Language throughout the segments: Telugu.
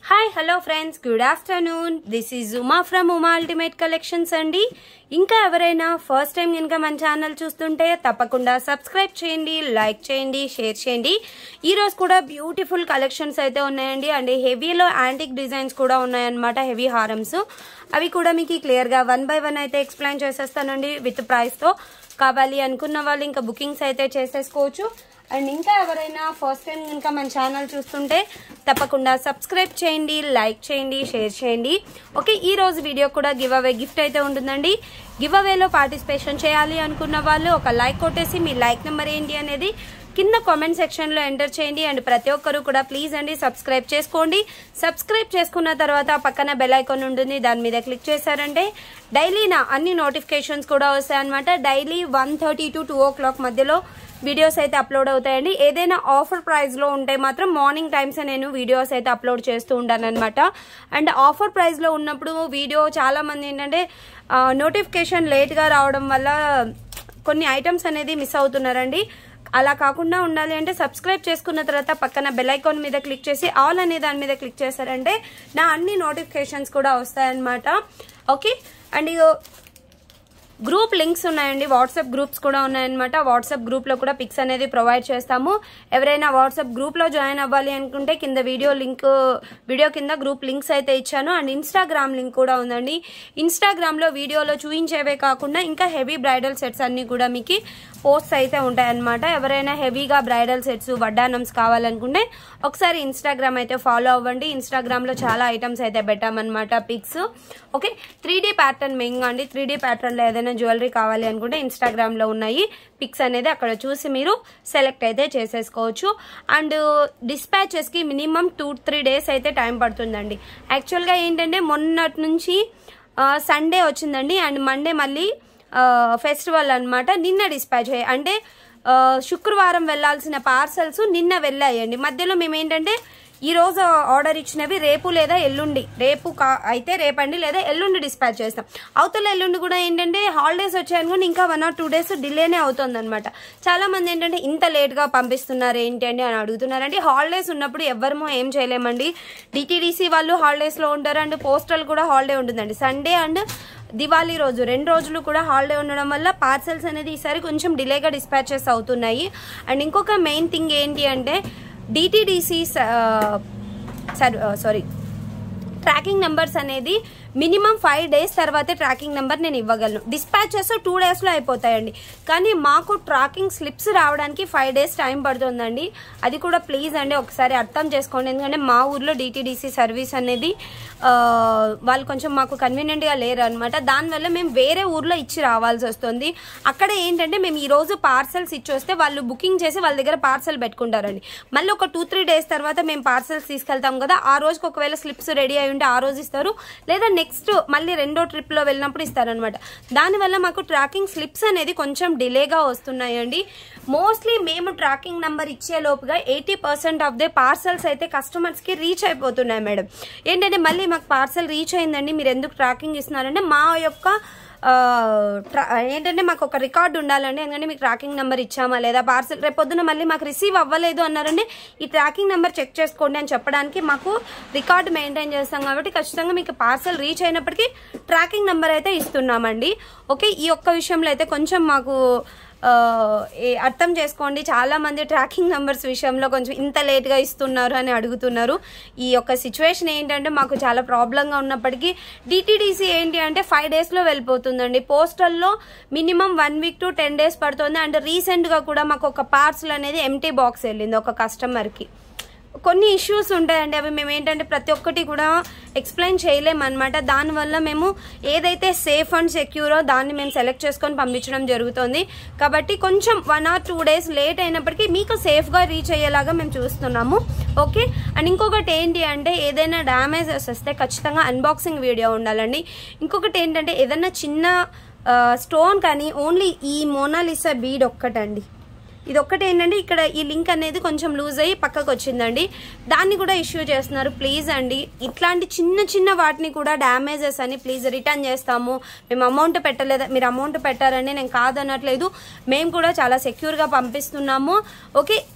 hi hello friends good afternoon this is Uma from Uma ultimate collections అండి ఇంకా ఎవరైనా ఫస్ట్ టైం కనుక మన ఛానల్ చూస్తుంటే తప్పకుండా సబ్స్క్రైబ్ చేయండి లైక్ చేయండి షేర్ చేయండి ఈ రోజు కూడా బ్యూటిఫుల్ కలెక్షన్స్ అయితే ఉన్నాయండి అండ్ హెవీలో యాంటిక్ డిజైన్స్ కూడా ఉన్నాయన్నమాట హెవీ హారమ్స్ అవి కూడా మీకు క్లియర్గా వన్ బై వన్ అయితే ఎక్స్ప్లెయిన్ చేసేస్తానండి విత్ ప్రైస్తో కావాలి అనుకున్న వాళ్ళు ఇంకా బుకింగ్స్ అయితే చేసేసుకోవచ్చు అండ్ ఇంకా ఎవరైనా ఫస్ట్ టైం కనుక మన ఛానల్ చూస్తుంటే తప్పకుండా సబ్స్క్రైబ్ చేయండి లైక్ చేయండి షేర్ చేయండి ఓకే ఈ రోజు వీడియో కూడా గివ్ అవే గిఫ్ట్ అయితే ఉంటుందండి గివ్ అవేలో పార్టిసిపేషన్ చేయాలి అనుకున్న వాళ్ళు ఒక లైక్ కొట్టేసి మీ లైక్ నెంబర్ ఏంటి అనేది కింద కామెంట్ సెక్షన్ లో ఎంటర్ చేయండి అండ్ ప్రతి ఒక్కరు కూడా ప్లీజ్ అండి సబ్స్క్రైబ్ చేసుకోండి సబ్స్క్రైబ్ చేసుకున్న తర్వాత పక్కన బెల్ ఐకాన్ ఉంటుంది దాని మీద క్లిక్ చేశారంటే డైలీ నా అన్ని నోటిఫికేషన్స్ కూడా వస్తాయి అనమాట daily one thirty to two o'clock మధ్యలో వీడియోస్ అయితే అప్లోడ్ అవుతాయండి ఏదైనా ఆఫర్ ప్రైస్ లో ఉంటే మాత్రం మార్నింగ్ టైమ్స్ నేను వీడియోస్ అయితే అప్లోడ్ చేస్తూ ఉంటాను అనమాట అండ్ ఆఫర్ ప్రైస్ లో ఉన్నప్పుడు వీడియో చాలా మంది ఏంటంటే నోటిఫికేషన్ లేట్ గా రావడం వల్ల కొన్ని ఐటమ్స్ అనేది మిస్ అవుతున్నారండి అలా కాకుండా ఉండాలి అంటే సబ్స్క్రైబ్ చేసుకున్న తర్వాత పక్కన బెల్ ఐకాన్ మీద క్లిక్ చేసి ఆల్ అనే దాని మీద క్లిక్ చేశారంటే నా అన్ని నోటిఫికేషన్స్ కూడా వస్తాయన్నమాట ఓకే అండ్ గ్రూప్ లింక్స్ ఉన్నాయండి వాట్సాప్ గ్రూప్స్ కూడా ఉన్నాయన్నమాట వాట్సాప్ గ్రూప్ లో కూడా పిక్స్ అనేది ప్రొవైడ్ చేస్తాము ఎవరైనా వాట్సాప్ గ్రూప్ లో జాయిన్ అవ్వాలి అనుకుంటే కింద వీడియో లింక్ వీడియో కింద గ్రూప్ లింక్స్ అయితే ఇచ్చాను అండ్ ఇన్స్టాగ్రామ్ లింక్ కూడా ఉందండి ఇన్స్టాగ్రామ్ లో వీడియోలో చూపించేవే కాకుండా ఇంకా హెవీ బ్రైడల్ సెట్స్ అన్ని కూడా మీకు పోస్ట్స్ అయితే ఉంటాయన్నమాట ఎవరైనా హెవీగా బ్రైడల్ సెట్స్ వడ్డానమ్స్ కావాలనుకుంటే ఒకసారి ఇన్స్టాగ్రామ్ అయితే ఫాలో అవ్వండి ఇన్స్టాగ్రామ్ లో చాలా ఐటమ్స్ అయితే పెట్టామన్నమాట pics okay three D pattern main అండి త్రీ డీ ప్యాటర్న్ లో ఏదైనా జ్యువెలరీ కావాలి అనుకుంటే ఇన్స్టాగ్రామ్ లో ఉన్నాయి పిక్స్ అనేది అక్కడ చూసి మీరు సెలెక్ట్ అయితే చేసేసుకోవచ్చు అండ్ డిస్పాచెస్ కి మినిమం టూ త్రీ డేస్ అయితే టైం పడుతుందండి యాక్చువల్ గా ఏంటంటే మొన్నటి నుంచి సండే వచ్చిందండి అండ్ మండే మళ్ళీ ఫెస్టివల్ అనమాట నిన్న డిస్పాచ్ అయ్యాయి అంటే శుక్రవారం వెళ్లాల్సిన పార్సల్స్ నిన్న వెళ్ళాయండి మధ్యలో మేము ఏంటంటే ఈ రోజు ఆర్డర్ ఇచ్చినవి రేపు లేదా ఎల్లుండి రేపు అయితే రేపండి లేదా ఎల్లుండి డిస్పాచ్ చేస్తాం అవతల ఎల్లుండి కూడా ఏంటంటే హాలిడేస్ వచ్చాయనుకోండి ఇంకా వన్ ఆర్ టూ డేస్ డిలేనే అవుతుంది అనమాట చాలా మంది ఏంటంటే ఇంత లేట్ గా పంపిస్తున్నారు ఏంటి అండి అని అడుగుతున్నారంటే హాలిడేస్ ఉన్నప్పుడు ఎవరమో ఏం చేయలేమండి డిటీడీసీ వాళ్ళు హాలిడేస్ లో ఉంటారు అండ్ పోస్టల్ కూడా హాలిడే ఉంటుందండి సండే అండ్ దివాళీ రోజు రెండు రోజులు కూడా హాలిడే ఉండడం వల్ల పార్సల్స్ అనేది ఈసారి కొంచెం డిలేగా డిస్పాచెస్ అవుతున్నాయి అండ్ ఇంకొక మెయిన్ థింగ్ ఏంటి అంటే డిటీడీసీ సారీ ట్రాకింగ్ నెంబర్స్ అనేది మినిమం ఫైవ్ డేస్ తర్వాతే ట్రాకింగ్ నెంబర్ నేను ఇవ్వగలను డిస్పాచెస్ టూ డేస్లో అయిపోతాయండి కానీ మాకు ట్రాకింగ్ స్లిప్స్ రావడానికి ఫైవ్ డేస్ టైం పడుతుందండి అది కూడా ప్లీజ్ అండి ఒకసారి అర్థం చేసుకోండి ఎందుకంటే మా ఊర్లో డిటీడీసీ సర్వీస్ అనేది వాళ్ళు కొంచెం మాకు కన్వీనియంట్గా లేరు అనమాట దానివల్ల మేము వేరే ఊర్లో ఇచ్చి రావాల్సి వస్తుంది అక్కడ ఏంటంటే మేము ఈ రోజు పార్సల్స్ ఇచ్చి వస్తే వాళ్ళు బుకింగ్ చేసి వాళ్ళ దగ్గర పార్సల్ పెట్టుకుంటారండి మళ్ళీ ఒక టూ త్రీ డేస్ తర్వాత మేము పార్సల్స్ తీసుకెళ్తాం కదా ఆ రోజుకి ఒకవేళ స్లిప్స్ రెడీ అయి ఉంటే ఆ రోజు ఇస్తారు లేదా నెక్స్ట్ మళ్ళీ రెండో ట్రిప్లో వెళ్ళినప్పుడు ఇస్తారనమాట దానివల్ల మాకు ట్రాకింగ్ స్లిప్స్ అనేది కొంచెం డిలేగా వస్తున్నాయండి మోస్ట్లీ మేము ట్రాకింగ్ నెంబర్ ఇచ్చే లోపుగా eighty percent of the parcels అయితే కస్టమర్స్కి రీచ్ అయిపోతున్నాయి మేడం ఏంటంటే మళ్ళీ మాకు పార్సల్ రీచ్ అయిందండి మీరు ఎందుకు ట్రాకింగ్ ఇస్తున్నారంటే మా యొక్క ఏంటంటే మాకు ఒక రికార్డు ఉండాలండి ఎందుకంటే మీకు ట్రాకింగ్ నెంబర్ ఇచ్చామా లేదా పార్సల్ రేపు పొద్దున మళ్ళీ మాకు రిసీవ్ అవ్వలేదు అన్నారంటే ఈ ట్రాకింగ్ నెంబర్ చెక్ చేసుకోండి అని చెప్పడానికి మాకు రికార్డు మెయింటైన్ చేస్తాం కాబట్టి ఖచ్చితంగా మీకు పార్సల్ రీచ్ అయినప్పటికీ ట్రాకింగ్ నెంబర్ అయితే ఇస్తున్నామండి ఓకే ఈ ఒక్క విషయంలో అయితే కొంచెం మాకు అర్థం చేసుకోండి చాలా మంది ట్రాకింగ్ నెంబర్స్ విషయంలో కొంచెం ఇంత లేట్గా ఇస్తున్నారు అని అడుగుతున్నారు ఈ యొక్క సిచ్యువేషన్ ఏంటంటే మాకు చాలా ప్రాబ్లంగా ఉన్నప్పటికీ డిటీడీసీ ఏంటి అంటే ఫైవ్ డేస్లో వెళ్ళిపోతుందండి పోస్టల్లో minimum one week to ten days పడుతుంది అండ్ రీసెంట్గా కూడా మాకు ఒక పార్సల్ అనేది ఎంటీ బాక్స్ వెళ్ళింది ఒక కస్టమర్కి కొన్ని ఇష్యూస్ ఉంటాయండి అవి మేము ఏంటంటే ప్రతి ఒక్కటి కూడా ఎక్స్ప్లెయిన్ చేయలేమన్నమాట దానివల్ల మేము ఏదైతే సేఫ్ అండ్ సెక్యూరో దాన్ని మేము సెలెక్ట్ చేసుకొని పంపించడం జరుగుతుంది కాబట్టి కొంచెం one or two days late అయినప్పటికీ మీకు సేఫ్గా రీచ్ అయ్యేలాగా మేము చూస్తున్నాము ఓకే అండ్ ఇంకొకటి ఏంటి అంటే ఏదైనా డ్యామేజెస్ వస్తే ఖచ్చితంగా అన్బాక్సింగ్ వీడియో ఉండాలండి ఇంకొకటి ఏంటంటే ఏదైనా చిన్న స్టోన్ కానీ ఓన్లీ ఈ మోనాలిసా బీడ్ ఒక్కటండి ఇది ఒక్కటి ఏంటంటే ఇక్కడ ఈ లింక్ అనేది కొంచెం లూజ్ అయ్యి పక్కకు వచ్చిందండి దాన్ని కూడా ఇష్యూ చేస్తున్నారు ప్లీజ్ అండి ఇట్లాంటి చిన్న చిన్న వాటిని కూడా డ్యామేజెస్ అని ప్లీజ్ రిటర్న్ చేస్తాము మేము అమౌంట్ పెట్టలేదా మీరు అమౌంట్ పెట్టారని నేను కాదనట్లేదు మేము కూడా చాలా సెక్యూర్గా పంపిస్తున్నాము ఓకే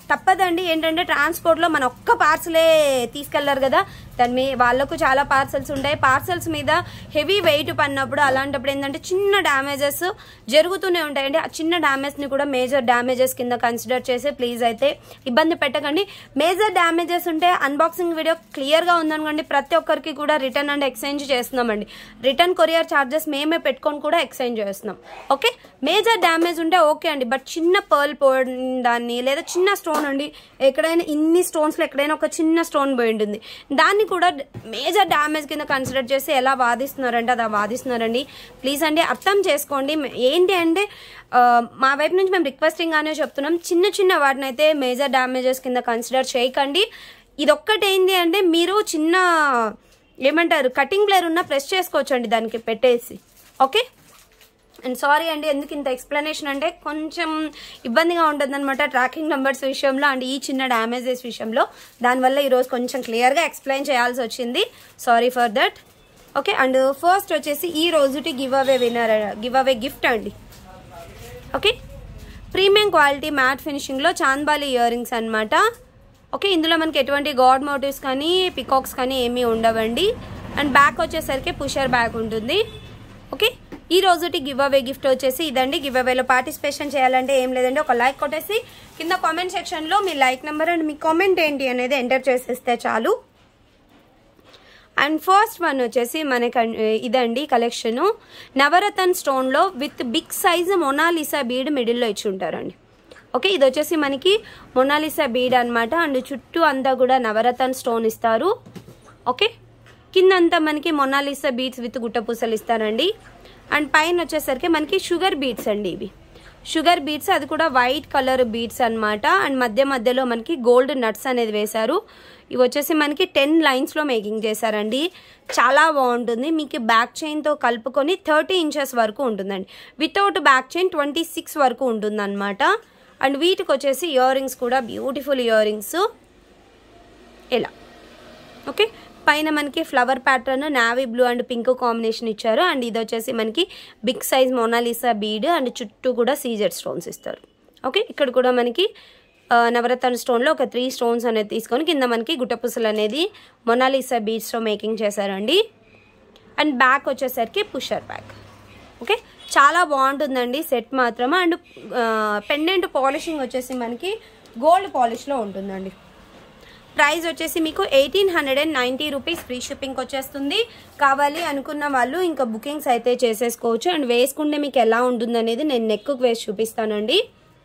తప్పదండి ఏంటంటే ట్రాన్స్పోర్ట్లో మన ఒక్క పార్సలే తీసుకెళ్లారు కదా దాని మీ వాళ్ళకు చాలా పార్సల్స్ ఉంటాయి పార్సల్స్ మీద హెవీ వెయిట్ పడినప్పుడు అలాంటప్పుడు ఏంటంటే చిన్న డ్యామేజెస్ జరుగుతూనే ఉంటాయండి ఆ చిన్న డ్యామేజ్ని కూడా మేజర్ డ్యామేజెస్ కింద కన్సిడర్ చేసి ప్లీజ్ అయితే ఇబ్బంది పెట్టకండి మేజర్ డ్యామేజెస్ ఉంటే అన్బాక్సింగ్ వీడియో క్లియర్గా ఉందనుకోండి ప్రతి ఒక్కరికి కూడా రిటర్న్ అండ్ ఎక్స్చేంజ్ చేస్తున్నామండి రిటర్న్ కొరియర్ ఛార్జెస్ మేమే పెట్టుకొని కూడా ఎక్స్చేంజ్ చేస్తున్నాం ఓకే మేజర్ డ్యామేజ్ ఉంటే ఓకే అండి బట్ చిన్న పర్ల్ పోయిందాన్ని లేదా చిన్న స్టోన్ అండి ఎక్కడైనా ఇన్ని స్టోన్స్లో ఎక్కడైనా ఒక చిన్న స్టోన్ పోయి ఉంటుంది దాన్ని కూడా మేజర్ డ్యామేజ్ కింద కన్సిడర్ చేసి ఎలా వాదిస్తున్నారంటే అలా వాదిస్తున్నారండి ప్లీజ్ అండి అర్థం చేసుకోండి ఏంటి అంటే ఆ, మా వైపు నుంచి మేము రిక్వెస్టింగ్ గానే చెప్తున్నాం చిన్న చిన్న వాటిని అయితే మేజర్ డ్యామేజెస్ కింద కన్సిడర్ చేయకండి ఇదొక్కటి ఏంటి అంటే మీరు చిన్న ఏమంటారు కటింగ్ ప్లేయర్ ఉన్న ప్రెస్ చేసుకోవచ్చండి దానికి పెట్టేసి ఓకే అండ్ సారీ అండి ఎందుకు ఇంత ఎక్స్ప్లెనేషన్ అంటే కొంచెం ఇబ్బందిగా ఉంటుంది అనమాట ట్రాకింగ్ నెంబర్స్ విషయంలో అండ్ ఈ చిన్న డ్యామేజెస్ విషయంలో దానివల్ల ఈరోజు కొంచెం క్లియర్గా ఎక్స్ప్లెయిన్ చేయాల్సి వచ్చింది sorry for that okay and first వచ్చేసి ఈ రోజుటి give away winner give away gift అండి ఓకే ప్రీమియం క్వాలిటీ మ్యాట్ ఫినిషింగ్లో చాంద్బాలి ఇయర్ రింగ్స్ అనమాట ఓకే ఇందులో మనకి ఎటువంటి గాడ్ మోటివ్స్ కానీ పికాక్స్ కానీ ఏమీ ఉండవండి అండ్ బ్యాక్ వచ్చేసరికి పుషర్ బ్యాక్ ఉంటుంది ఓకే ఈ రోజుటి గివ్ అవే గిఫ్ట్ వచ్చేసి ఇదండి గివ్ అవేలో పార్టిసిపేషన్ చేయాలంటే ఏం లేదండి ఒక లైక్ కొట్టేసి కింద కామెంట్ సెక్షన్లో మీ లైక్ నెంబర్ అండ్ మీ కామెంట్ ఏంటి అనేది ఎంటర్ చేసేస్తే చాలు అండ్ ఫస్ట్ వన్ వచ్చేసి మనకి అన్- ఇదండి కలెక్షను నవరతన్ స్టోన్లో with big size Mona Lisa bead మిడిల్లో ఇచ్చి ఉంటారండి ఓకే ఇది వచ్చేసి మనకి మొనాలిసా బీడ్ అన్నమాట అండ్ చుట్టూ అంతా కూడా నవరతన్ స్టోన్ ఇస్తారు ఓకే కింద అంతా మనకి మొనాలిసా బీడ్స్ విత్ గుట్టపూసలు ఇస్తారండి అండ్ పైన వచ్చేసరికి మనకి షుగర్ బీడ్స్ అండి ఇవి షుగర్ బీడ్స్ అది కూడా వైట్ కలర్ బీడ్స్ అన్నమాట అండ్ మధ్య మధ్యలో మనకి గోల్డ్ నట్స్ అనేది వేశారు ఇవి వచ్చేసి మనకి టెన్ లైన్స్లో మేకింగ్ చేశారండి చాలా బాగుంటుంది మీకు బ్యాక్ చైన్తో కలుపుకొని థర్టీ ఇంచెస్ వరకు ఉంటుందండి without back chain twenty six వరకు ఉంటుందన్నమాట అండ్ వీటికి వచ్చేసి ఇయర్ రింగ్స్ కూడా బ్యూటిఫుల్ ఇయర్ రింగ్స్ ఇలా ఓకే పైన మనకి flower pattern navy blue and pink combination ఇచ్చారు అండ్ ఇది వచ్చేసి మనకి big size Mona Lisa bead and చుట్టూ కూడా సీజెడ్ స్టోన్స్ ఇస్తారు ఓకే ఇక్కడ కూడా మనకి ఆ, నవరత్న స్టోన్లో ఒక త్రీ స్టోన్స్ అనేది తీసుకొని కింద మనకి గుట్టపుసలు అనేది మొనాలిసా బీడ్స్తో మేకింగ్ చేశారండి అండ్ బ్యాక్ వచ్చేసరికి పుషర్ బ్యాక్ ఓకే చాలా బాగుంటుందండి సెట్ మాత్రం అండ్ పెండెంట్ పాలిషింగ్ వచ్చేసి మనకి గోల్డ్ పాలిష్లో ఉంటుందండి ప్రైస్ వచ్చేసి మీకు eighteen hundred and ninety rupees free shipping వచ్చేస్తుంది కావాలి అనుకున్న వాళ్ళు ఇంకా బుకింగ్స్ అయితే చేసేసుకోవచ్చు అండ్ వేసుకుంటే మీకు ఎలా ఉంటుంది అనేది నేను నెక్కు వేసి చూపిస్తానండి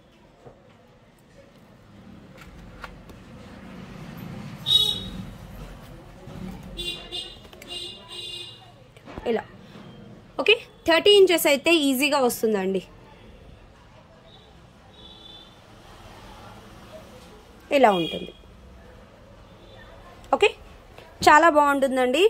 ఇలా ఓకే థర్టీ ఇంచెస్ అయితే ఈజీగా వస్తుందండి ఇలా ఉంటుంది ఓకే చాలా బాగుంటుందండి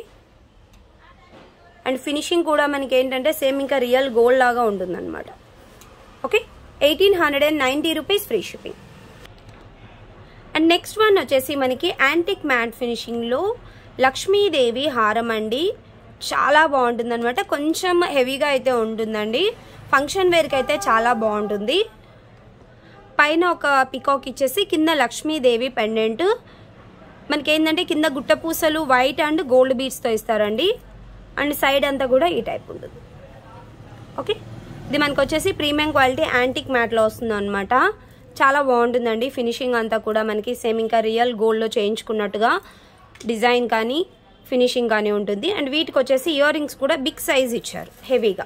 అండ్ ఫినిషింగ్ కూడా మనకి ఏంటంటే సేమ్ ఇంకా రియల్ గోల్డ్ లాగా ఉంటుందన్నమాట okay eighteen hundred and ninety rupees free shipping and next one వచ్చేసి మనకి యాంటిక్ మ్యాట్ ఫినిషింగ్లో లక్ష్మీదేవి హారం అండి చాలా బాగుంటుంది అనమాట కొంచెం హెవీగా అయితే ఉంటుందండి ఫంక్షన్ వేర్కి అయితే చాలా బాగుంటుంది పైన ఒక పికాక్ ఇచ్చేసి కింద లక్ష్మీదేవి పెండెంట్ మనకి ఏంటంటే కింద గుట్ట పూసలు వైట్ అండ్ గోల్డ్ బీడ్స్తో ఇస్తారండి అండ్ సైడ్ అంతా కూడా ఈ టైప్ ఉంటుంది ఓకే ఇది మనకు వచ్చేసి ప్రీమియం క్వాలిటీ యాంటిక్ మ్యాట్లో వస్తుంది అనమాట చాలా బాగుంటుందండి ఫినిషింగ్ అంతా కూడా మనకి సేమ్ ఇంకా రియల్ గోల్డ్లో చేయించుకున్నట్టుగా డిజైన్ కానీ ఫినిషింగ్ కానీ ఉంటుంది అండ్ వీటికి వచ్చేసి ఇయర్ రింగ్స్ కూడా బిగ్ సైజ్ ఇచ్చారు హెవీగా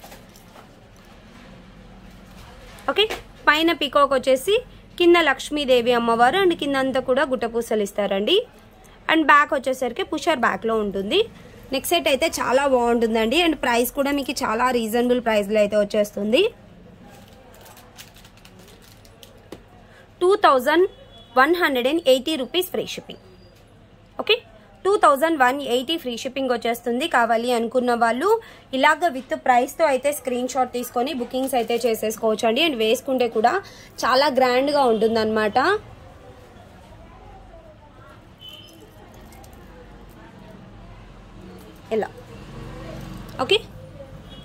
ఓకే పైన పికాక్ వచ్చేసి కింద లక్ష్మీదేవి అమ్మవారు అండ్ కింద అంతా కూడా గుట్టపూసలు ఇస్తారండి అండ్ బ్యాక్ వచ్చేసరికి పుషర్ బ్యాక్లో ఉంటుంది నెక్స్ట్ సెట్ అయితే చాలా బాగుంటుందండి అండ్ ప్రైస్ కూడా మీకు చాలా రీజనబుల్ ప్రైస్లో అయితే వచ్చేస్తుంది two thousand one hundred and eighty rupees free shipping okay two thousand one eighty free shipping వచ్చేస్తుంది కావాలి అనుకున్న వాళ్ళు ఇలాగ విత్ ప్రైస్తో అయితే స్క్రీన్ షాట్ తీసుకొని బుకింగ్స్ అయితే చేసేసుకోవచ్చు అండి అండ్ వేసుకుంటే కూడా చాలా గ్రాండ్గా ఉంటుందన్నమాట ఇలా ఓకే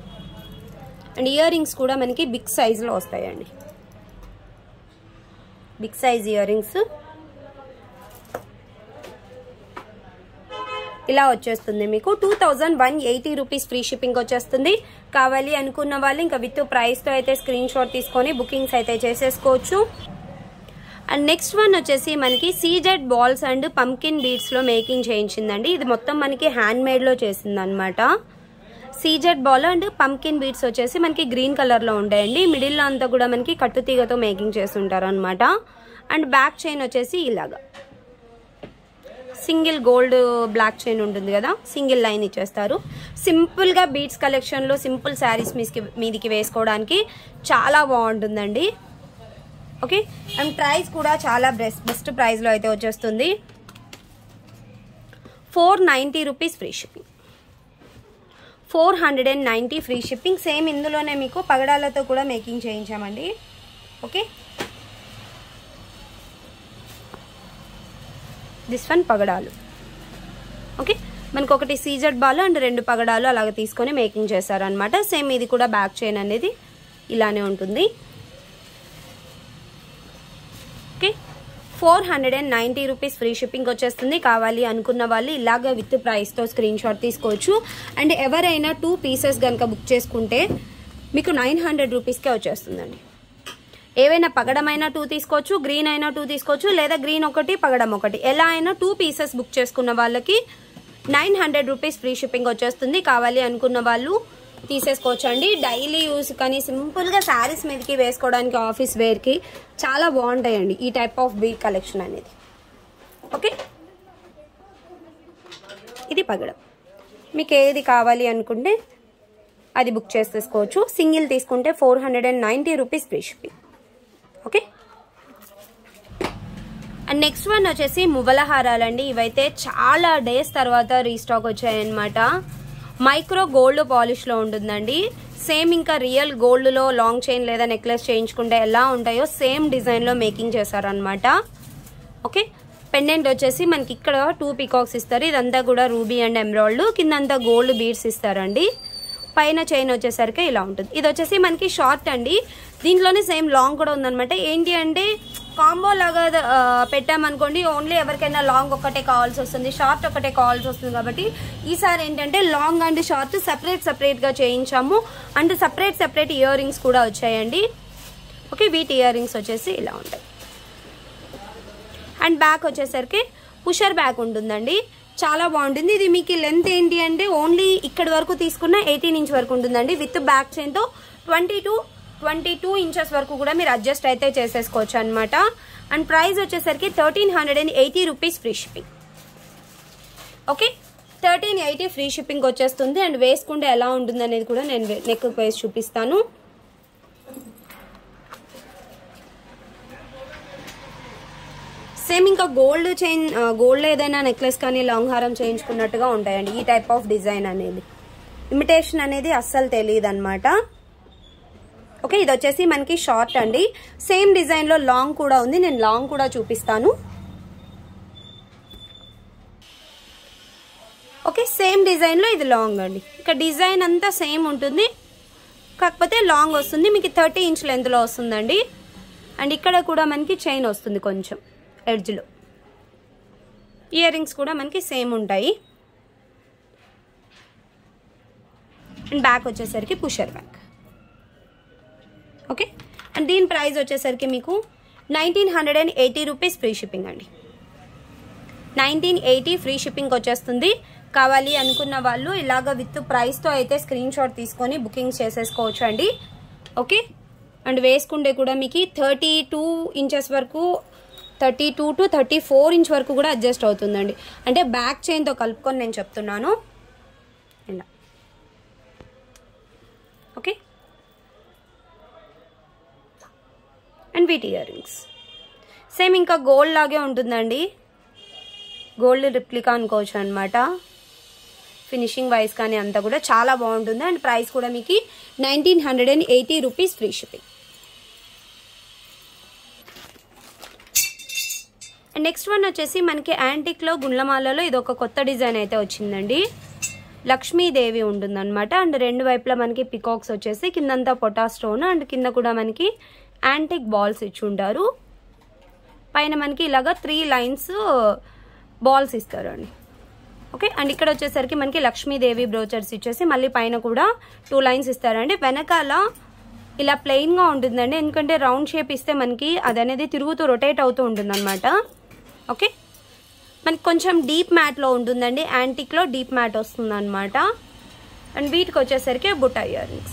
అండ్ ఇయర్ రింగ్స్ కూడా మనకి బిగ్ సైజులో వస్తాయండి బిగ్ సైజ్ ఇయర్ రింగ్స్ ఇలా వచ్చేస్తుంది మీకు two thousand one eighty rupees free shipping వచ్చేస్తుంది కావాలి అనుకున్న వాళ్ళు ఇంకా విత్ ప్రైస్తో అయితే స్క్రీన్ షాట్ తీసుకొని బుకింగ్స్ అయితే చేసేసుకోవచ్చు అండ్ నెక్స్ట్ వన్ వచ్చేసి మనకి సీజెడ్ బాల్స్ అండ్ పంకిన్ బీడ్స్లో మేకింగ్ చేయించిందండి ఇది మొత్తం మనకి హ్యాండ్ మేడ్లో చేసింది అనమాట CZ ball and pumpkin beads వచ్చేసి మనకి గ్రీన్ కలర్లో ఉంటాయండి మిడిల్లో అంతా కూడా మనకి కట్టుతీగతో మేకింగ్ చేస్తుంటారు అనమాట అండ్ బ్యాక్ చైన్ వచ్చేసి ఇలాగా సింగిల్ గోల్డ్ బ్లాక్ చైన్ ఉంటుంది కదా సింగిల్ లైన్ ఇచ్చేస్తారు సింపుల్గా బీడ్స్ కలెక్షన్లో సింపుల్ శారీస్ మీదకి మీదికి వేసుకోవడానికి చాలా బాగుంటుందండి ఓకే అండ్ ప్రైస్ కూడా చాలా బెస్ట్ బెస్ట్ ప్రైస్లో అయితే వచ్చేస్తుంది four ninety rupees free shipping four hundred and ninety free shipping same ఇందులోనే మీకు పగడాలతో కూడా మేకింగ్ చేయించామండి ఓకే దిస్ వన్ పగడాలు ఓకే మనకు ఒకటి సీజెడ్ బాల్ అండ్ రెండు పగడాలు అలాగ తీసుకొని మేకింగ్ చేశారనమాట సేమ్ ఇది కూడా బ్యాక్ చైన్ అనేది ఇలానే ఉంటుంది okay four hundred and ninety rupees free shipping వచ్చేస్తుంది కావాలి అనుకున్న వాళ్ళు ఇలాగ విత్ ప్రైస్తో స్క్రీన్ షాట్ తీసుకోవచ్చు అండ్ ఎవరైనా టూ పీసెస్ కనుక బుక్ చేసుకుంటే మీకు నైన్ హండ్రెడ్ రూపీస్కే వచ్చేస్తుందండి ఏవైనా పగడమైనా టూ తీసుకోవచ్చు గ్రీన్ అయినా టూ తీసుకోవచ్చు లేదా గ్రీన్ ఒకటి పగడం ఒకటి ఎలా అయినా టూ పీసెస్ బుక్ చేసుకున్న వాళ్ళకి nine hundred rupees free shipping వచ్చేస్తుంది కావాలి అనుకున్న వాళ్ళు తీసేసుకోవచ్చు అండి డైలీ యూస్ కానీ సింపుల్గా శారీస్ మీదకి వేసుకోవడానికి ఆఫీస్ వేర్కి చాలా బాగుంటాయండి ఈ టైప్ ఆఫ్ బీట్ కలెక్షన్ అనేది ఓకే ఇది పగడం మీకు ఏది కావాలి అనుకుంటే అది బుక్ చేసేసుకోవచ్చు సింగిల్ తీసుకుంటే four hundred and ninety rupees free shipping okay and next one వచ్చేసి మువ్వల హారాలండి ఇవైతే చాలా డేస్ తర్వాత రీస్టాక్ వచ్చాయన్నమాట మైక్రో గోల్డ్ పాలిష్లో ఉంటుందండి సేమ్ ఇంకా రియల్ గోల్డ్లో లాంగ్ చైన్ లేదా నెక్లెస్ చేయించుకుంటే ఎలా ఉంటాయో సేమ్ డిజైన్లో మేకింగ్ చేశారనమాట ఓకే పెండెంట్ వచ్చేసి మనకి ఇక్కడ టూ పీకాక్స్ ఇస్తారు ఇదంతా కూడా రూబీ అండ్ ఎమరాల్డ్ కిందంతా గోల్డ్ బీడ్స్ ఇస్తారండి పైన చైన్ వచ్చేసరికి ఇలా ఉంటుంది ఇది వచ్చేసి మనకి షార్ట్ అండి దీంట్లోనే సేమ్ లాంగ్ కూడా ఉందన్నమాట ఏంటి అంటే కాంబో లాగా ఆ, పెట్టామనుకోండి ఓన్లీ ఎవరికైనా లాంగ్ ఒకటే కావాల్సి వస్తుంది షార్ట్ ఒకటే కావాల్సి వస్తుంది కాబట్టి ఈసారి ఏంటంటే లాంగ్ అండ్ షార్ట్ సపరేట్ సపరేట్గా చేయించాము and separate separate ear rings కూడా వచ్చాయండి ఓకే వీటి ఇయర్ రింగ్స్ వచ్చేసి ఇలా ఉంటాయి అండ్ బ్యాక్ వచ్చేసరికి పుషర్ బ్యాక్ ఉంటుందండి చాలా బాగుంటుంది ఇది మీకు లెంత్ ఏంటి అంటే ఓన్లీ ఇక్కడి వరకు తీసుకున్న ఎయిటీన్ ఇంచ్ వరకు ఉంటుందండి విత్ బ్యాక్ చైన్తో twenty two twenty two inches వరకు కూడా మీరు అడ్జస్ట్ అయితే చేసేసుకోవచ్చు అనమాట అండ్ ప్రైస్ వచ్చేసరికి thirteen hundred and eighty rupees free shipping okay thirteen eighty free shipping వచ్చేస్తుంది అండ్ వేసుకుంటే ఎలా ఉంటుంది అనేది కూడా నేను నెక్ వేసి చూపిస్తాను సేమ్ ఇంకా గోల్డ్ చైన్ గోల్డ్ ఏదైనా నెక్లెస్ కానీ లాంగ్ హారం చేయించుకున్నట్టుగా ఉంటాయండి ఈ టైప్ ఆఫ్ డిజైన్ అనేది ఇమిటేషన్ అనేది అస్సలు తెలియదు అనమాట ఓకే ఇది వచ్చేసి మనకి షార్ట్ అండి సేమ్ డిజైన్లో లాంగ్ కూడా ఉంది నేను లాంగ్ కూడా చూపిస్తాను ఓకే సేమ్ డిజైన్లో ఇది లాంగ్ అండి ఇక డిజైన్ అంతా సేమ్ ఉంటుంది కాకపోతే లాంగ్ వస్తుంది మీకు థర్టీ ఇంచ్ లెంత్లో వస్తుందండి అండ్ ఇక్కడ కూడా మనకి చైన్ వస్తుంది కొంచెం ఎడ్జ్లో ఇయర్ రింగ్స్ కూడా మనకి సేమ్ ఉంటాయి అండ్ బ్యాక్ వచ్చేసరికి పుషర్ బ్యాక్ ఓకే అండ్ దీని ప్రైస్ వచ్చేసరికి మీకు nineteen hundred and eighty rupees free shipping అండి నైన్టీన్ ఎయిటీ ఫ్రీ షిప్పింగ్ వచ్చేస్తుంది కావాలి అనుకున్న వాళ్ళు ఇలాగ విత్ ప్రైస్తో అయితే స్క్రీన్ షాట్ తీసుకొని బుకింగ్ చేసేసుకోవచ్చు అండి ఓకే అండ్ వేసుకుంటే కూడా మీకు థర్టీ టూ ఇంచెస్ వరకు thirty two to thirty four inch వరకు కూడా అడ్జస్ట్ అవుతుందండి అంటే బ్యాక్ చైన్తో కలుపుకొని నేను చెప్తున్నాను ఇలా ఓకే అండ్ వీటి ఇయర్ రింగ్స్ సేమ్ ఇంకా గోల్డ్ లాగే ఉంటుందండి గోల్డ్ రిప్లికా అనుకోవచ్చు అనమాట ఫినిషింగ్ వైజ్ కానీ అంతా కూడా చాలా బాగుంటుంది అండ్ ప్రైస్ కూడా మీకు nineteen hundred and eighty rupees free shipping and next one వచ్చేసి మనకి యాంటిక్లో గుండ్లమాలలో ఇది ఒక కొత్త డిజైన్ అయితే వచ్చిందండి లక్ష్మీదేవి ఉంటుందన్నమాట అండ్ రెండు వైపులా మనకి పికాక్స్ వచ్చేసి కిందంతా పొటా స్టోన్ అండ్ కింద కూడా మనకి యాంటిక్ బాల్స్ ఇచ్చి ఉంటారు పైన మనకి ఇలాగా త్రీ లైన్స్ బాల్స్ ఇస్తారు అండి ఓకే అండ్ ఇక్కడ వచ్చేసరికి మనకి లక్ష్మీదేవి బ్రోచర్స్ ఇచ్చేసి మళ్ళీ పైన కూడా టూ లైన్స్ ఇస్తారండి వెనకాల ఇలా ప్లెయిన్గా ఉంటుందండి ఎందుకంటే రౌండ్ షేప్ ఇస్తే మనకి అది అనేది తిరుగుతూ రొటేట్ అవుతూ ఉంటుంది అనమాట ఓకే మనకి కొంచెం డీప్ మ్యాట్లో ఉంటుందండి యాంటిక్లో డీప్ మ్యాట్ వస్తుంది అనమాట అండ్ వీటికి వచ్చేసరికి బుట్ట ఇయర్ రింగ్స్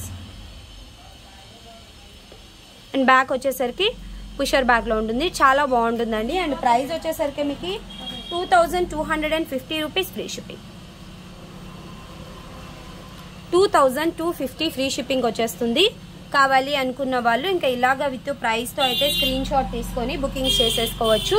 అండ్ బ్యాక్ వచ్చేసరికి పుషర్ బ్యాగ్లో ఉంటుంది చాలా బాగుంటుందండి అండ్ ప్రైస్ వచ్చేసరికి మీకు two thousand two hundred and fifty rupees free shipping two thousand two fifty free shipping వచ్చేస్తుంది కావాలి అనుకున్న వాళ్ళు ఇంకా ఇలాగ విత్ ప్రైస్తో అయితే స్క్రీన్ షాట్ తీసుకొని బుకింగ్స్ చేసేసుకోవచ్చు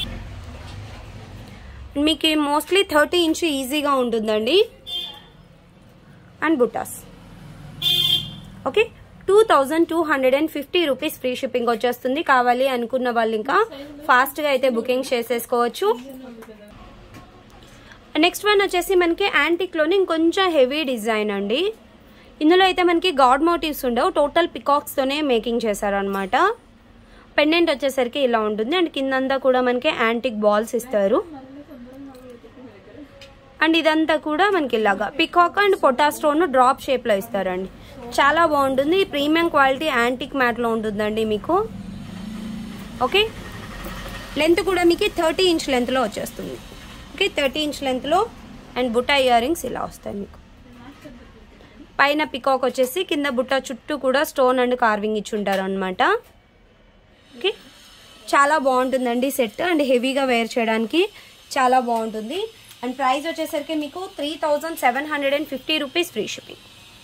మీకు మోస్ట్లీ థర్టీ ఇంచ్ ఈజీగా ఉంటుందండి అండ్ బుటాస్ okay two thousand two hundred and fifty rupees free shipping వచ్చేస్తుంది కావాలి అనుకున్న వాళ్ళు ఇంకా ఫాస్ట్గా అయితే బుకింగ్ చేసేసుకోవచ్చు నెక్స్ట్ వన్ వచ్చేసి మనకి యాంటిక్లోని ఇంకొంచెం హెవీ డిజైన్ అండి ఇందులో అయితే మనకి గాడ్ మోటివ్స్ ఉండవు టోటల్ పికాక్స్తోనే మేకింగ్ చేశారనమాట పెండెంట్ వచ్చేసరికి ఇలా ఉంటుంది అండ్ కిందంతా కూడా మనకి యాంటిక్ బాల్స్ ఇస్తారు అండ్ ఇదంతా కూడా మనకి ఇలాగా పికాక్ అండ్ పొటా స్టోన్ డ్రాప్ షేప్లో ఇస్తారండి చాలా బాగుంటుంది ప్రీమియం క్వాలిటీ యాంటిక్ మ్యాట్లో ఉంటుందండి మీకు ఓకే లెంత్ కూడా మీకు థర్టీ ఇంచ్ లెంత్లో వచ్చేస్తుంది ఓకే థర్టీ ఇంచ్ లెంత్లో అండ్ బుట్ట ఇయర్ రింగ్స్ ఇలా వస్తాయి మీకు పైన పికాక్ వచ్చేసి కింద బుట్ట చుట్టూ కూడా స్టోన్ అండ్ కార్వింగ్ ఇచ్చి ఉంటారు అనమాట ఓకే చాలా బాగుంటుందండి సెట్ అండ్ హెవీగా వేర్ చేయడానికి చాలా బాగుంటుంది అండ్ ప్రైస్ వచ్చేసరికి మీకు three thousand seven hundred and fifty rupees free shipping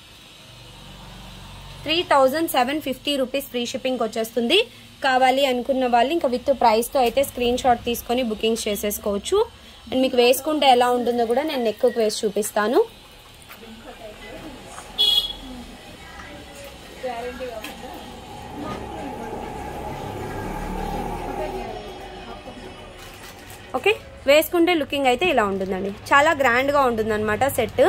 three thousand seven fifty rupees free shipping వచ్చేస్తుంది కావాలి అనుకున్న వాళ్ళు ఇంకా విత్ ప్రైస్తో అయితే స్క్రీన్ షాట్ తీసుకొని బుకింగ్స్ చేసేసుకోవచ్చు అండ్ మీకు వేసుకుంటే ఎలా ఉంటుందో కూడా నేను నెక్కు వేసి చూపిస్తాను ఓకే వేసుకుంటే లుకింగ్ అయితే ఇలా ఉంటుందండి చాలా గ్రాండ్గా ఉంటుంది అనమాట set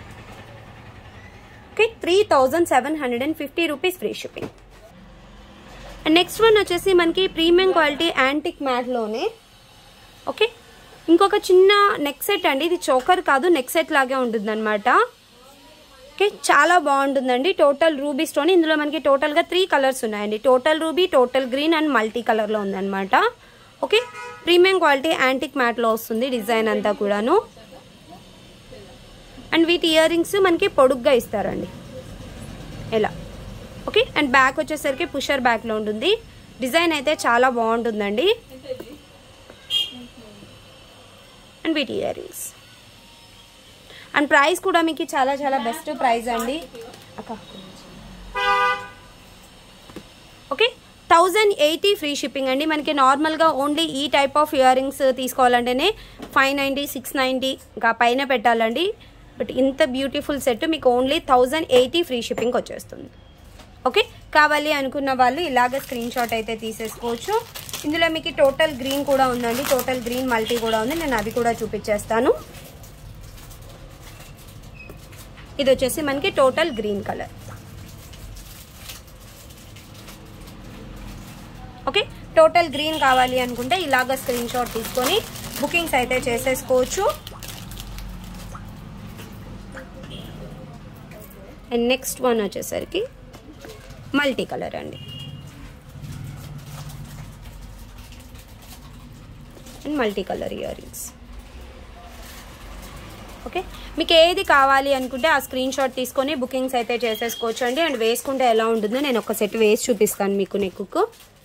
okay three thousand seven hundred and fifty rupees free shipping and next one వచ్చేసి మనకి ప్రీమియం క్వాలిటీ యాంటిక్ మ్యాట్లోనే ఓకే ఇంకొక చిన్న నెక్ సెట్ అండి ఇది చోకర్ కాదు నెక్ సెట్ లాగే ఉంటుంది అనమాట ఓకే చాలా బాగుంటుందండి టోటల్ రూబీ స్టోన్ ఇందులో మనకి టోటల్గా త్రీ కలర్స్ ఉన్నాయండి total ruby total green and multi కలర్లో ఉందన్నమాట ఓకే ప్రీమియం క్వాలిటీ యాంటిక్ మ్యాట్లో వస్తుంది డిజైన్ అంతా కూడాను అండ్ వీటి ఇయర్ రింగ్స్ మనకి పొడుగ్గా ఇస్తారండి ఎలా ఓకే అండ్ బ్యాక్ వచ్చేసరికి పుషర్ బ్యాక్లో ఉంటుంది డిజైన్ అయితే చాలా బాగుంటుందండి అండ్ వీటి ఇయర్ రింగ్స్ అండ్ ప్రైస్ కూడా మీకు చాలా చాలా బెస్ట్ ప్రైస్ అండి అక్క okay thousand eighty free shipping అండి మనకి నార్మల్గా ఓన్లీ ఈ టైప్ ఆఫ్ ఇయర్ రింగ్స్ తీసుకోవాలంటేనే ఫైవ్ నైంటీ సిక్స్ నైంటీ ఇంకా పైన పెట్టాలండి బట్ ఇంత బ్యూటిఫుల్ సెట్ మీకు only thousand eighty free shipping వచ్చేస్తుంది ఓకే కావాలి అనుకున్న వాళ్ళు ఇలాగ స్క్రీన్ షాట్ అయితే తీసేసుకోవచ్చు ఇందులో మీకు టోటల్ గ్రీన్ కూడా ఉందండి టోటల్ గ్రీన్ మల్టీ కూడా ఉంది నేను అది కూడా చూపించేస్తాను ఇది వచ్చేసి మనకి total green colour okay total green కావాలి అనుకుంటే ఇలాగ స్క్రీన్ షాట్ తీసుకొని బుకింగ్స్ అయితే చేసేసుకోవచ్చు అండ్ నెక్స్ట్ వన్ వచ్చేసరికి మల్టీ కలర్ అండి and multi colour ear rings okay మీకు ఏది కావాలి అనుకుంటే ఆ స్క్రీన్ షాట్ తీసుకొని బుకింగ్స్ అయితే చేసేసుకోవచ్చు అండి అండ్ వేసుకుంటే ఎలా ఉంటుందో నేను ఒక సెట్ వేసి చూపిస్తాను మీకు నెక్కు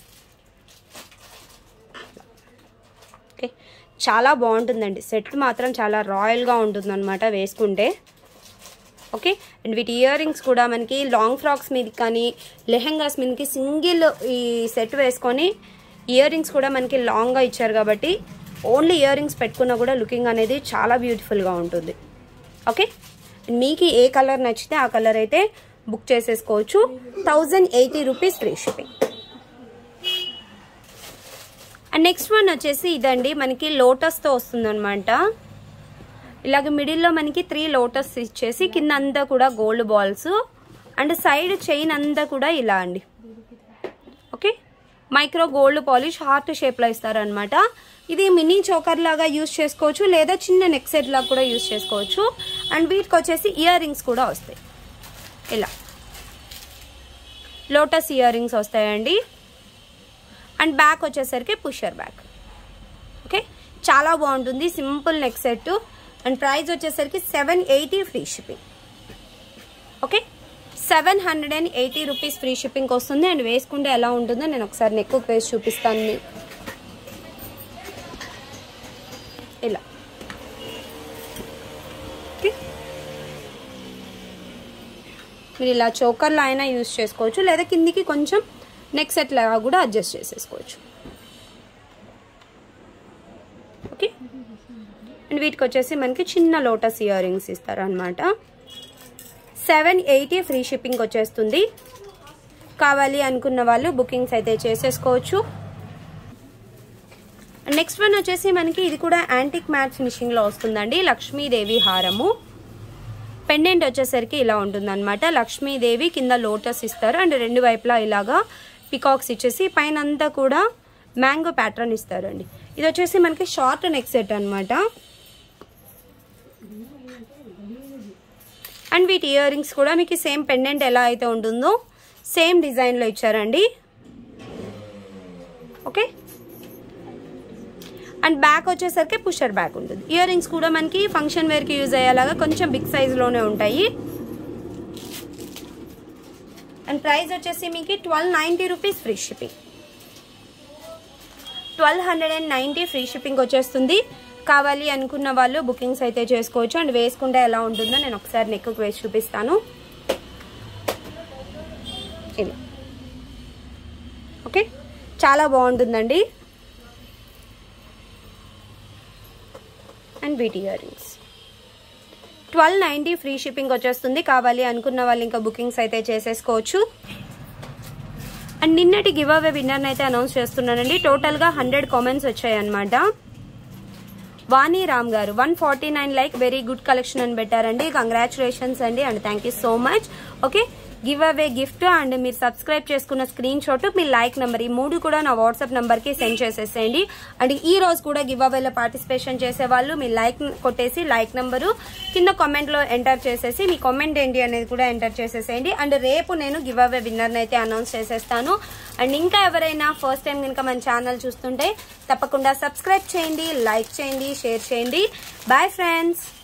ఓకే చాలా బాగుంటుందండి సెట్ మాత్రం చాలా రాయల్గా ఉంటుందన్నమాట వేసుకుంటే ఓకే అండ్ వీటి ఇయర్ రింగ్స్ కూడా మనకి లాంగ్ ఫ్రాక్స్ మీద కానీ లెహెంగాస్ మీదకి సింగిల్ ఈ సెట్ వేసుకొని ఇయర్ రింగ్స్ కూడా మనకి లాంగ్గా ఇచ్చారు కాబట్టి ఓన్లీ ఇయర్ రింగ్స్ పెట్టుకున్నా కూడా లుకింగ్ అనేది చాలా బ్యూటిఫుల్గా ఉంటుంది ఓకే మీకు ఏ కలర్ నచ్చితే ఆ కలర్ అయితే బుక్ చేసేసుకోవచ్చు thousand eighty rupees free shipping and next one వచ్చేసి ఇదండి మనకి లోటస్తో వస్తుందన్నమాట ఇలాగ మిడిల్లో మనకి త్రీ లోటస్ ఇచ్చేసి కింద అంతా కూడా gold balls and side chain అంతా కూడా ఇలా అండి okay micro gold polish heart షేప్లో ఇస్తారనమాట ఇది మినీ చోకర్ లాగా యూస్ చేసుకోవచ్చు లేదా చిన్న నెక్ సెట్ లాగా కూడా యూస్ చేసుకోవచ్చు అండ్ వీటికి వచ్చేసి ఇయర్ రింగ్స్ కూడా వస్తాయి ఇలా లోటస్ ఇయర్ రింగ్స్ వస్తాయండి అండ్ బ్యాక్ వచ్చేసరికి పుషర్ బ్యాక్ ఓకే చాలా బాగుంటుంది simple neck set and price వచ్చేసరికి seven eighty free shipping okay seven hundred and eighty rupees free shipping వస్తుంది అండ్ వేసుకుంటే ఎలా ఉంటుందో నేను ఒకసారి నెక్ వేసి చూపిస్తాను మీకు ఇలా ఓకే మీరు ఇలా చోకర్లో అయినా యూస్ చేసుకోవచ్చు లేదా కిందికి కొంచెం నెక్ సెట్ లాగా కూడా అడ్జస్ట్ చేసేసుకోవచ్చు ఓకే అండ్ వీటికి వచ్చేసి మనకి చిన్న లోటస్ ఇయర్ రింగ్స్ ఇస్తారు అనమాట సెవెన్ ఎయిటీ ఫ్రీ షిప్పింగ్ వచ్చేస్తుంది కావాలి అనుకున్న వాళ్ళు బుకింగ్స్ అయితే చేసేసుకోవచ్చు నెక్స్ట్ వన్ వచ్చేసి మనకి ఇది కూడా యాంటిక్ మ్యాట్ ఫినిషింగ్లో వస్తుందండి లక్ష్మీదేవి హారము పెండెంట్ వచ్చేసరికి ఇలా ఉంటుందన్నమాట లక్ష్మీదేవి కింద లోటస్ ఇస్తారు అండ్ రెండు వైపులా ఇలాగా పికాక్స్ ఇచ్చేసి పైన అంతా కూడా మ్యాంగో ప్యాటర్న్ ఇస్తారండి ఇది వచ్చేసి మనకి షార్ట్ నెక్ సెట్ అనమాట అండ్ వీటి ఇయర్ రింగ్స్ కూడా మీకు సేమ్ పెండెంట్ ఎలా అయితే ఉంటుందో సేమ్ డిజైన్లో ఇచ్చారండి ఓకే అండ్ బ్యాక్ వచ్చేసరికి పుషర్ బ్యాక్ ఉంటుంది ఇయర్ రింగ్స్ కూడా మనకి ఫంక్షన్ వేర్కి యూజ్ అయ్యేలాగా కొంచెం బిగ్ సైజులోనే ఉంటాయి అండ్ ప్రైస్ వచ్చేసి మీకు twelve ninety rupees free shipping twelve hundred and ninety free shipping వచ్చేస్తుంది కావాలి అనుకున్న వాళ్ళు బుకింగ్స్ అయితే చేసుకోవచ్చు అండ్ వేసుకుంటే ఎలా ఉంటుందో నేను ఒకసారి నెక్ వేసి చూపిస్తాను ఇలా ఓకే చాలా బాగుంటుందండి అండ్ వీటి ear rings twelve ninety free shipping వచ్చేస్తుంది కావాలి అనుకున్న వాళ్ళు ఇంకా బుకింగ్స్ అయితే చేసేసుకోవచ్చు అండ్ నిన్నటి గివ్ అవే విన్నర్ని అయితే అనౌన్స్ చేస్తున్నానండి టోటల్గా హండ్రెడ్ కామెంట్స్ వచ్చాయి అనమాట వాణి రామ్ గారు one forty nine like very good collection అని పెట్టారండి కంగ్రాచులేషన్స్ అండి and thank you so much okay give away gift and మీరు సబ్స్క్రైబ్ చేసుకున్న స్క్రీన్ షాట్ మీ లైక్ నెంబర్ ఈ మూడు కూడా నా వాట్సాప్ నెంబర్కి సెండ్ చేసేసేయండి అండ్ ఈ రోజు కూడా గివ్ అవేలో పార్టిసిపేషన్ చేసే వాళ్ళు మీ లైక్ కొట్టేసి లైక్ నెంబరు కింద కామెంట్లో ఎంటర్ చేసేసి మీ కామెంట్ ఏంటి అనేది కూడా ఎంటర్ చేసేసేయండి అండ్ రేపు నేను గివ్ అవే విన్నర్ని అయితే అనౌన్స్ చేసేస్తాను అండ్ ఇంకా ఎవరైనా ఫస్ట్ టైం కనుక మన ఛానల్ చూస్తుంటే తప్పకుండా సబ్స్క్రైబ్ చేయండి లైక్ చేయండి షేర్ చేయండి బాయ్ ఫ్రెండ్స్